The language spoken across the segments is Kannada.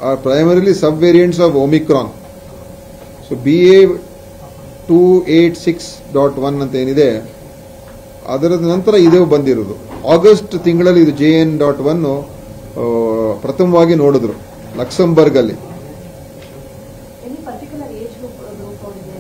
are primarily sub-variants of Omicron. So BA 286.1 ಅಂತ ಏನಿದೆ ಅದರ ನಂತರ ಇದೇ ಬಂದಿರೋದು ಆಗಸ್ಟ್ ತಿಂಗಳಲ್ಲಿ ಇದು ಜೆ ಎನ್ ಡಾಟ್ ಒನ್ ಪ್ರಥಮವಾಗಿ ನೋಡಿದ್ರು ಲಕ್ಸಂಬರ್ಗ್ ಅಲ್ಲಿ any particular age group group ಅವರಿಗೆ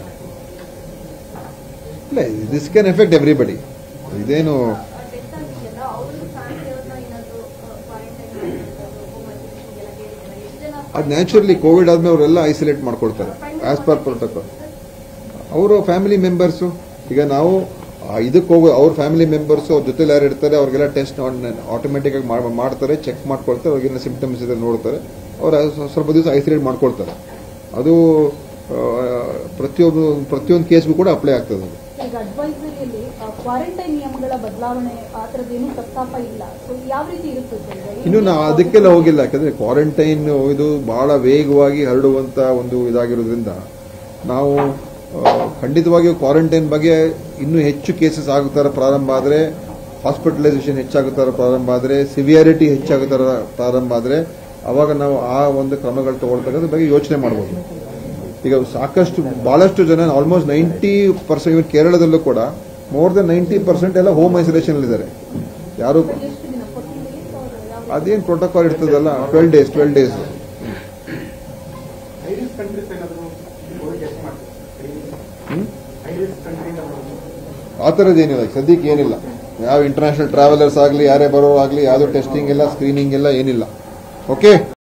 ಇಲ್ಲ ದಿಸ್ ಕ್ಯಾನ್ ಎಫೆಕ್ಟ್ ಎವ್ರಿಬಡಿ ಇದೇನು ಡೆತ್ ಆಗಿದೆಯಲ್ಲ ಅವರು ಫ್ಯಾಮಿಲಿ ಅವ್ರನ್ನ ಏನಾದ್ರು ಕ್ವಾರಂಟೈನ್ ಹೋಮ್ ಐಸೋಲೇಷನ್ಗೆಲ್ಲ ಹೇಳಿದ್ದಾರೆ ಎಷ್ಟು ಜನ ಅದು ನ್ಯಾಚುರಲಿ ಕೋವಿಡ್ ಆದ್ಮೇಲೆ ಅವರೆಲ್ಲ ಐಸೋಲೇಟ್ ಮಾಡ್ಕೊಳ್ತಾರೆ ಆಸ್ ಪರ್ ಪ್ರೋಟೋಕಾಲ್ ಅವರು ಫ್ಯಾಮಿಲಿ ಮೆಂಬರ್ಸು ಈಗ ನಾವು ಆ, ಇದಕ್ಕೆ ಹೋಗೋ ಅವ್ರ ಫ್ಯಾಮಿಲಿ ಮೆಂಬರ್ಸ್ ಅವ್ರ ಜೊತೆಲಿ ಯಾರು ಇರ್ತಾರೆ ಅವ್ರಿಗೆಲ್ಲ ಟೆಸ್ಟ್ ಆಟೋಮೆಟಿಕ್ ಆಗಿ ಮಾಡ್- ಮಾಡ್ತಾರೆ ಚೆಕ್ ಮಾಡ್ಕೊಳ್ತಾರೆ ಅವ್ರಿಗೆಲ್ಲ ಸಿಂಪ್ಟಮ್ಸ್ ಇದೆ ನೋಡ್ತಾರೆ ಅವ್ರು ಸ್ವ- ಸ್ವಲ್ಪ ದಿವಸ ಐಸೋಲೇಟ್ ಮಾಡ್ಕೊಳ್ತಾರೆ ಅದು ಆ, ಪ್ರತಿಯೊಂದು ಪ್ರತಿಯೊಂದು ಕೇಸ್ಗೂ ಕೂಡ ಅಪ್ಲೈ ಆಗ್ತದೆ ಅದು ಈಗ ಅಡ್ವೈಸರಿಯಲ್ಲಿ ಕ್ವಾರಂಟೈನ್ ನಿಯಮಗಳ ಬದಲಾವಣೆ ಆ ಥರದ್ದೇನು ಪ್ರಸ್ತಾಪ ಇಲ್ಲ ಸೊ ಯಾವ ರೀತಿ ಇರುತ್ತೆ ಸರ್ ಈಗ? ಇನ್ನು ನಾವು ಅದಕ್ಕೆಲ್ಲ ಹೋಗಿಲ್ಲ ಯಾಕಂದ್ರೆ ಕ್ವಾರಂಟೈನ್ ಇದು ಬಹಳ ವೇಗವಾಗಿ ಹರಡುವಂತ ಒಂದು ಇದಾಗಿರೋದ್ರಿಂದ ನಾವು ಆ, ಖಂಡಿತವಾಗಿಯೂ ಕ್ವಾರಂಟೈನ್ ಬಗ್ಗೆ ಇನ್ನೂ ಹೆಚ್ಚು ಕೇಸಸ್ ಆಗುತ್ತಾರೆ ಪ್ರಾರಂಭ ಆದರೆ ಹಾಸ್ಪಿಟಲೈಸೇಷನ್ ಹೆಚ್ಚಾಗುತ್ತಾರೆ ಪ್ರಾರಂಭ ಆದರೆ ಸಿವಿಯಾರಿಟಿ ಹೆಚ್ಚಾಗುತ್ತಾರೆ ಪ್ರಾರಂಭ ಆದರೆ ಅವಾಗ ನಾವು ಆ ಒಂದು ಕ್ರಮಗಳು ತಗೊಳ್ತಕ್ಕಂಥ ಬಗ್ಗೆ ಯೋಚನೆ ಮಾಡ್ಬೋದು ಈಗ ಸಾಕಷ್ಟು ಬಹಳಷ್ಟು ಜನ ಆಲ್ಮೋಸ್ಟ್ ನೈಂಟಿ ಪರ್ಸೆಂಟ್ ಇವನ್ ಕೇರಳದಲ್ಲೂ ಕೂಡ ಮೋರ್ ದನ್ ನೈಂಟಿ ಪರ್ಸೆಂಟ್ ಎಲ್ಲ ಹೋಮ್ ಐಸೋಲೇಷನ್ ಇದ್ದಾರೆ ಯಾರು ಎಷ್ಟು ದಿನ ಫೋರ್ಟೀನ್ ಡೇಸ್ ಅವ್ರು ಯಾವ ಅದೇನು ಪ್ರೋಟೋಕಾಲ್ ಇರ್ತದಲ್ಲ twelve days twelve days high risk countries ಏನಾದರೂ ಕೋವಿಡ್ ಟೆಸ್ಟ್ ಮಾಡ್ತಾರೆ ಹೈ ರಿಸ್ಕ್ ಕಂಟ್ರಿ ಆ ಥರದ್ದೇನಿಲ್ಲ ಈಗ ಸದ್ಯಕ್ಕೆ ಏನಿಲ್ಲ ಯಾವ ಇಂಟರ್ನ್ಯಾಷನಲ್ ಟ್ರಾವೆಲರ್ಸ್ ಆಗಲಿ ಯಾರೇ ಬರೋರು ಆಗಲಿ ಯಾವುದು ಟೆಸ್ಟಿಂಗ್ ಇಲ್ಲ ಸ್ಕ್ರೀನಿಂಗ್ ಇಲ್ಲ ಏನಿಲ್ಲ ಓಕೆ